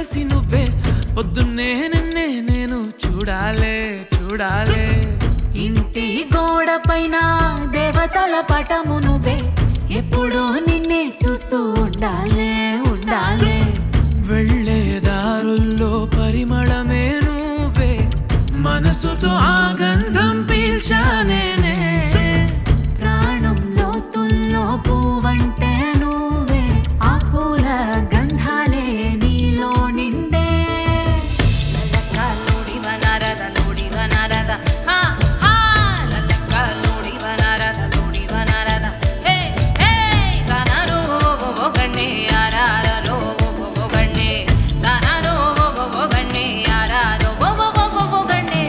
తులసి నువ్వే పొద్దున్నే నిన్నే నేను చూడాలే చూడాలే ఇంటి గోడ పైన దేవతల పటము నువ్వే ఎప్పుడూ నిన్నే చూస్తూ ఉండాలే ఉండాలే వెళ్ళే దారుల్లో పరిమళమే నువ్వే మనసుతో ఆగంధం పీల్చానేనే ప్రాణం లోతుల్లో పువ్వంటే నువ్వే ఆ పూల గంధాలే నీలో నిండే లలక్క లోడివ నారద లోడివ నారద హా హా లలక్క లోడివ నారద లోడివ నారద హే హే గనరో ఓ గణే యారారో ఓ గణే గనరో ఓ గణే యారారో ఓ ఓ గణే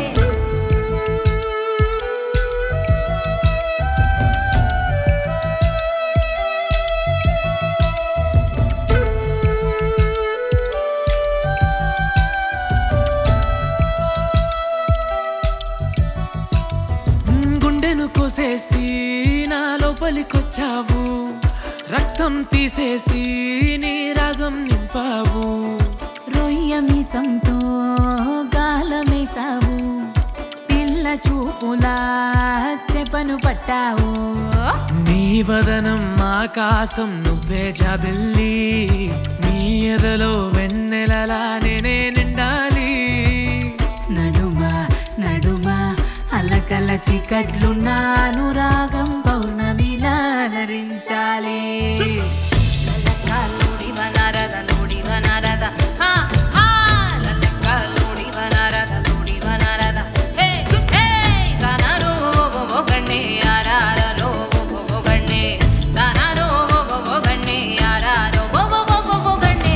మ్, గుండెను కోసేసి నా లోపలికొచ్చావు రక్తం తీసేసి నీ రాగం నింపావు రొయ్య మీసంతో గాలమేసావు పిల్ల చూపులా చెపను పట్టావు నీ వదనం ఆకాశం నువ్వే జాబిల్లి నీ ఎదలో వెన్నెలలా నేనే నిండాలి నడుమ నడుమ అలకల చికట్లున్నాను రాగం పౌర్ణమిలా అలరించాలి లలక లోడివ నారద లోడివ నారద హా హా లలక లోడివ నారద లోడివ నారద హే హే గనరో ఓ గణే యారారో ఓ గణే గనరో ఓ గణే యారారో ఓ గణే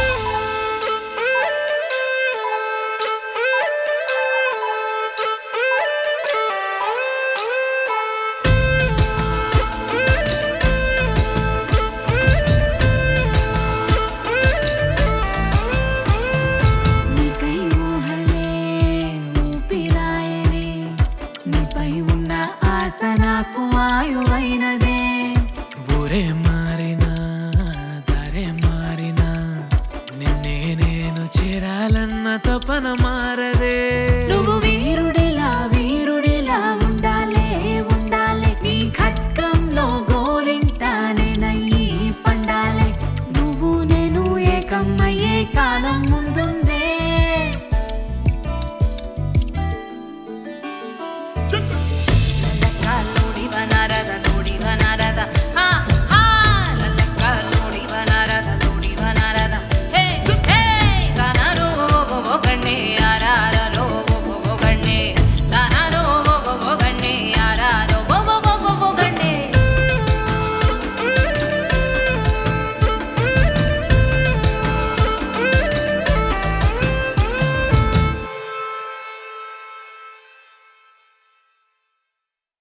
నీకై ఊహలే ఊపిరాయనే నీపై ఉన్న ఆశ నాకు ఆయువైనదే ఊరే మారినా దారే మారినా నిన్నే నేను చేరాలన్న తపన